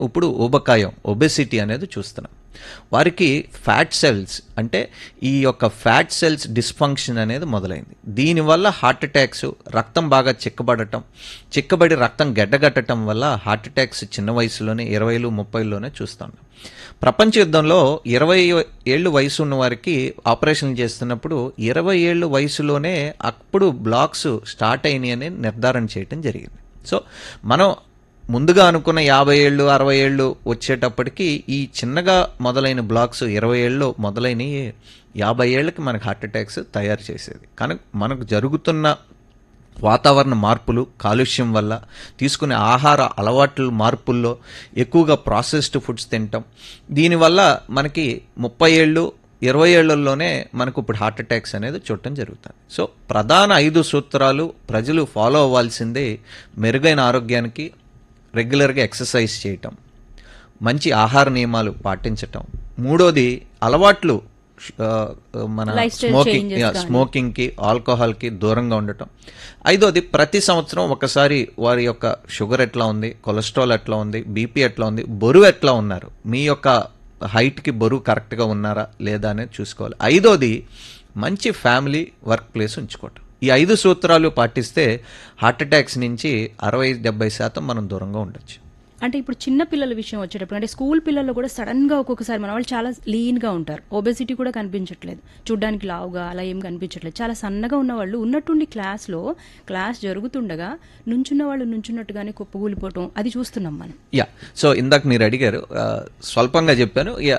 ఇప్పుడు ఊబకాయం ఒబెసిటీ అనేది చూస్తున్నాం వారికి ఫ్యాట్ సెల్స్ అంటే ఈ యొక్క ఫ్యాట్ సెల్స్ డిస్ఫంక్షన్ అనేది మొదలైంది దీనివల్ల హార్ట్ అటాక్స్ రక్తం బాగా చిక్కబడటం చిక్కబడి రక్తం గడ్డగట్టడం వల్ల హార్ట్ అటాక్స్ చిన్న వయసులోనే ఇరవైలు ముప్పైలోనే చూస్తున్నాం ప్రపంచ యుద్ధంలో ఇరవై ఏళ్ళు వయసు ఉన్న వారికి ఆపరేషన్ చేస్తున్నప్పుడు ఇరవై ఏళ్ళు వయసులోనే అప్పుడు బ్లాక్స్ స్టార్ట్ అయినాయి అని నిర్ధారణ చేయటం జరిగింది సో మనం ముందుగా అనుకున్న యాభై ఏళ్ళు అరవై ఏళ్ళు వచ్చేటప్పటికి ఈ చిన్నగా మొదలైన బ్లాక్స్ ఇరవై ఏళ్ళు మొదలైన యాభై ఏళ్ళకి మనకు హార్ట్ అటాక్స్ తయారు చేసేది కానీ మనకు జరుగుతున్న వాతావరణ మార్పులు కాలుష్యం వల్ల తీసుకునే ఆహార అలవాట్ల మార్పుల్లో ఎక్కువగా ప్రాసెస్డ్ ఫుడ్స్ తింటాం దీనివల్ల మనకి ముప్పై ఏళ్ళు ఇరవై ఏళ్లలోనే మనకు ఇప్పుడు హార్ట్ అటాక్స్ అనేది చూడటం జరుగుతుంది సో ప్రధాన ఐదు సూత్రాలు ప్రజలు ఫాలో అవ్వాల్సిందే మెరుగైన ఆరోగ్యానికి రెగ్యులర్గా ఎక్సర్సైజ్ చేయటం మంచి ఆహార నియమాలు పాటించటం మూడోది అలవాట్లు ఆ, మన Lifestyle స్మోకింగ్ changes కానీ. స్మోకింగ్కి ఆల్కహాల్కి దూరంగా ఉండటం ఐదోది ప్రతి సంవత్సరం ఒకసారి వారి యొక్క షుగర్ ఎట్లా ఉంది కొలెస్ట్రాల్ ఎట్లా ఉంది బీపీ ఎట్లా ఉంది బరువు ఎట్లా ఉన్నారు మీ యొక్క హైట్కి బరువు కరెక్ట్గా ఉన్నారా లేదా అనేది చూసుకోవాలి ఐదోది మంచి ఫ్యామిలీ వర్క్ ప్లేస్ ఉంచుకోవటం ఈ ఐదు సూత్రాలు పాటిస్తే హార్ట్ అటాక్స్ నుంచి అరవై డెబ్బై శాతం మనం దూరంగా ఉండొచ్చు అంటే ఇప్పుడు చిన్న పిల్లల విషయం వచ్చేటప్పుడు అంటే స్కూల్ పిల్లలు కూడా సడన్ గా ఒక్కొక్కసారి మన వాళ్ళు చాలా లీన్ గా ఉంటారు ఒబెసిటీ కూడా కనిపించట్లేదు చూడ్డానికి లావుగా అలా ఏం కనిపించట్లేదు చాలా సన్నగా ఉన్న వాళ్ళు ఉన్నట్టుండి క్లాస్ లో క్లాస్ జరుగుతుండగా నుంచున్న వాళ్ళు నుంచున్నట్టుగానే కుప్పగూలిపోవటం అది చూస్తున్నాం మనం యా సో ఇందాక మీరు అడిగారు ఆ, స్వల్పంగా చెప్పాను యా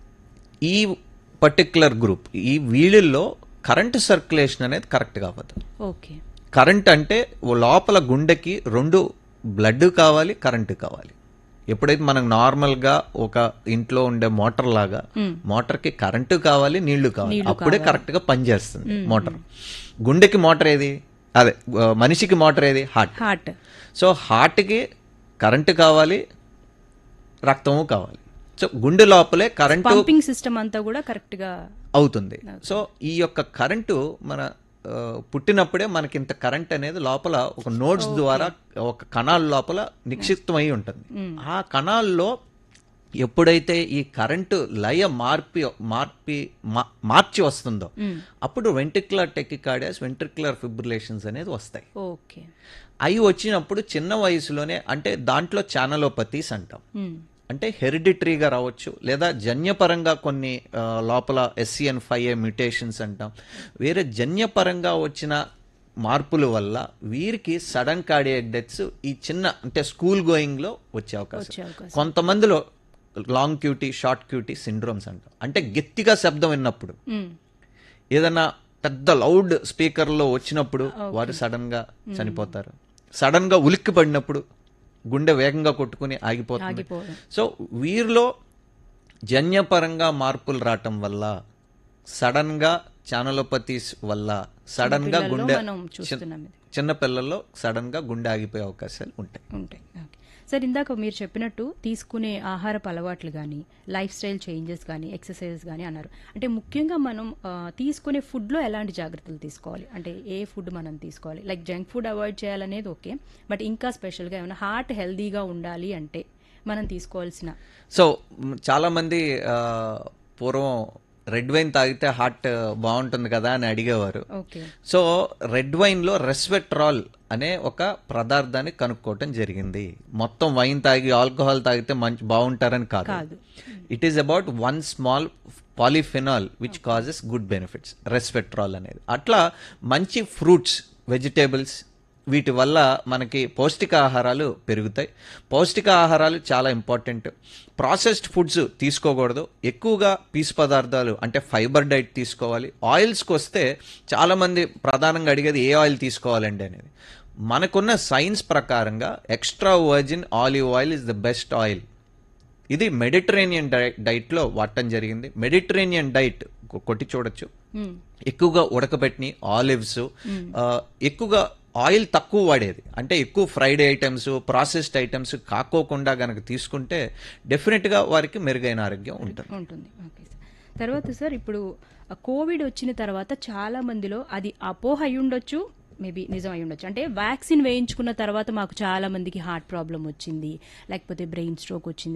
ఈ పర్టిక్యులర్ గ్రూప్ ఈ వీళ్ళల్లో కరెంట్ సర్క్యులేషన్ అనేది కరెక్ట్గా అవ్వదు ఓకే కరెంట్ అంటే ఓ లోపల గుండెకి రెండు బ్లడ్ కావాలి కరెంటు కావాలి ఎప్పుడైతే మనకు నార్మల్గా ఒక ఇంట్లో ఉండే మోటార్ లాగా మోటార్కి కరెంటు కావాలి నీళ్లు కావాలి అప్పుడే కరెక్ట్గా పనిచేస్తుంది మోటార్ గుండెకి మోటార్ ఏది అదే ఆ, మనిషికి మోటార్ ఏది హార్ట్ హార్ట్ సో హార్ట్కి కరెంటు కావాలి రక్తము కావాలి సో గుండె లోపలే కరెంటు పంపింగ్ సిస్టమ్ అంతా కూడా కరెక్ట్ గా అవుతుంది సో ఈ యొక్క కరెంటు మన ఆ, పుట్టినప్పుడే మనకి ఇంత కరెంట్ అనేది లోపల ఒక నోట్స్ ద్వారా ఒక కణాల లోపల నిక్షిప్తమై ఉంటుంది ఆ కణాల్లో ఎప్పుడైతే ఈ కరెంటు లయ మార్పి మార్పి మా- మార్చి వస్తుందో అప్పుడు వెంట్రిక్యులర్ టెకికార్డియాస్ వెంట్రిక్యులర్ ఫిబ్రిలేషన్స్ అనేది వస్తాయి ఓకే అవి వచ్చినప్పుడు చిన్న వయసులోనే అంటే దాంట్లో ఛానలోపతీస్ అంటాం అంటే హెరిడిటరీగా రావచ్చు లేదా జన్యపరంగా కొన్ని ఆ, లోపల ఎస్సిఎన్ ఫైవ్ ఏ మ్యూటేషన్స్ అంటాం వేరే జన్యపరంగా వచ్చిన మార్పుల వల్ల వీరికి సడన్ కార్డియాక్ డెత్స్ ఈ చిన్న అంటే స్కూల్ గోయింగ్లో వచ్చే వచ్చే అవకాశం అవకాశం. కొంతమందిలో long QT short QT syndromes అంటాం అంటే గట్టిగా శబ్దం విన్నప్పుడు ఏదైనా పెద్ద లౌడ్ స్పీకర్లో వచ్చినప్పుడు వారు సడన్ గా చనిపోతారు సడన్ గా ఉలిక్కి పడినప్పుడు గుండె వేగంగా కొట్టుకుని ఆగిపోతుంది ఆగిపోవడం. సో వీరిలో జన్యపరంగా మార్పులు రావటం వల్ల సడన్ గా ఛానలోపతీస్ వల్ల సడన్ గా పిల్లల్లో గుండె మనం చూస్తున్నాం ఇది. చిన్న పిల్లల్లో సడన్ గా గుండె ఆగిపోయే అవకాశాలు ఉంటాయి ఉంటాయి ఓకే సార్ ఇందాక మీరు చెప్పినట్టు తీసుకునే ఆహారపు అలవాట్లు కానీ లైఫ్ స్టైల్ చేంజెస్ కానీ ఎక్సర్సైజెస్ కానీ అన్నారు అంటే ముఖ్యంగా మనం ఆ, తీసుకునే ఫుడ్లో ఎలాంటి జాగ్రత్తలు తీసుకోవాలి అంటే ఏ ఫుడ్ మనం తీసుకోవాలి లైక్ జంక్ ఫుడ్ అవాయిడ్ చేయాలనేది ఓకే బట్ ఇంకా స్పెషల్గా ఏమైనా హార్ట్ హెల్దీగా ఉండాలి అంటే మనం తీసుకోవాల్సిన సో మ్, చాలా మంది ఆ, పూర్వం రెడ్ వైన్ తాగితే హార్ట్ బాగుంటుంది కదా అని అడిగేవారు ఓకే సో రెడ్ వైన్ లో రెస్వెట్రాల్ అనే ఒక పదార్థాన్ని కనుక్కోవటం జరిగింది మొత్తం వైన్ తాగి ఆల్కహాల్ తాగితే మంచి బాగుంటారని కాదు కాదు. It is about one small polyphenol which causes good benefits resveratrol అనేది అట్లా మంచి ఫ్రూట్స్ వెజిటేబుల్స్ వీటి వల్ల మనకి పౌష్టికాహారాలు పెరుగుతాయి పౌష్టికాహారాలు చాలా ఇంపార్టెంట్ ప్రాసెస్డ్ ఫుడ్స్ తీసుకోకూడదు ఎక్కువగా పీసు పదార్థాలు అంటే ఫైబర్ డైట్ తీసుకోవాలి ఆయిల్స్కి వస్తే చాలామంది ప్రధానంగా అడిగేది ఏ ఆయిల్ తీసుకోవాలండి అనేది మనకున్న సైన్స్ ప్రకారంగా extra virgin olive oil is the best oil ఇది మెడిటరేనియన్ డైట్ డైట్లో వాడటం జరిగింది మెడిటరేనియన్ డైట్ కొ- కొట్టి చూడొచ్చు ఎక్కువగా ఉడకబెట్టిన ఆలివ్స్ ఎక్కువగా ఆయిల్ తక్కువ వాడేది అంటే ఎక్కువ ఫ్రైడ్ ఐటమ్స్ ప్రాసెస్డ్ ఐటమ్స్ కాకోకుండా గనక తీసుకుంటే డెఫినెట్గా వారికి మెరుగైన ఆరోగ్యం ఉంటుంది ఉంటుంది ఓకే సార్ తర్వాత సార్ ఇప్పుడు ఆ కోవిడ్ వచ్చిన తర్వాత చాలా మందిలో అది అపోహ అయి ఉండొచ్చు మేబీ నిజం అయి ఉండొచ్చు అంటే వ్యాక్సిన్ వేయించుకున్న తర్వాత మాకు చాలా మందికి హార్ట్ ప్రాబ్లం వచ్చింది లేకపోతే బ్రెయిన్ స్ట్రోక్ వచ్చింది